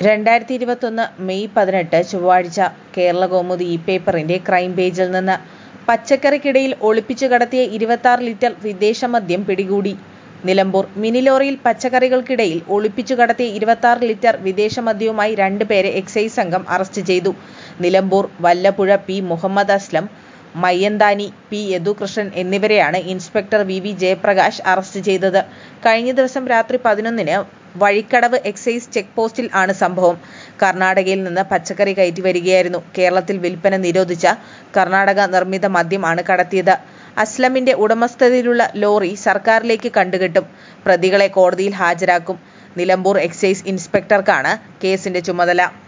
രണ്ടായിരത്തി ഇരുപത്തൊന്ന് മെയ് പതിനെട്ട് ചൊവ്വാഴ്ച കേരളകൗമുദി ഇ പേപ്പറിന്റെ ക്രൈം പേജിൽ നിന്ന് പച്ചക്കറിക്കിടയിൽ ഒളിപ്പിച്ചു കടത്തിയ ഇരുപത്താറ് ലിറ്റർ വിദേശമദ്യം പിടികൂടി നിലമ്പൂർ മിനി ലോറിയിൽ പച്ചക്കറികൾക്കിടയിൽ ഒളിപ്പിച്ചു കടത്തിയ ഇരുപത്താറ് ലിറ്റർ വിദേശമദ്യവുമായി രണ്ട് പേരെ എക്സൈസ് സംഘം അറസ്റ്റ് ചെയ്തു. നിലമ്പൂർ വല്ലപ്പുഴ പി മുഹമ്മദ് അസ്ലം, മയ്യന്താനി പി യദുകൃഷ്ണൻ എന്നിവരെയാണ് inspector V V Jayaprakash arrest ചെയ്തത്. കഴിഞ്ഞ ദിവസം രാത്രി പതിനൊന്നിന് വഴിക്കടവ് എക്സൈസ് ചെക്ക് പോസ്റ്റിൽ ആണ് സംഭവം. കർണാടകയിൽ നിന്ന് പച്ചക്കറി കയറ്റി വരികയായിരുന്നു. കേരളത്തിൽ വിൽപ്പന നിരോധിച്ച കർണാടക നിർമ്മിത മദ്യം ആണ് കടത്തിയത്. അസ്ലമിന്റെ ഉടമസ്ഥതയിലുള്ള ലോറി സർക്കാരിലേക്ക് കണ്ടുകെട്ടും. പ്രതികളെ കോടതിയിൽ ഹാജരാക്കും. നിലമ്പൂർ എക്സൈസ് ഇൻസ്പെക്ടർക്കാണ് കേസിന്റെ ചുമതല.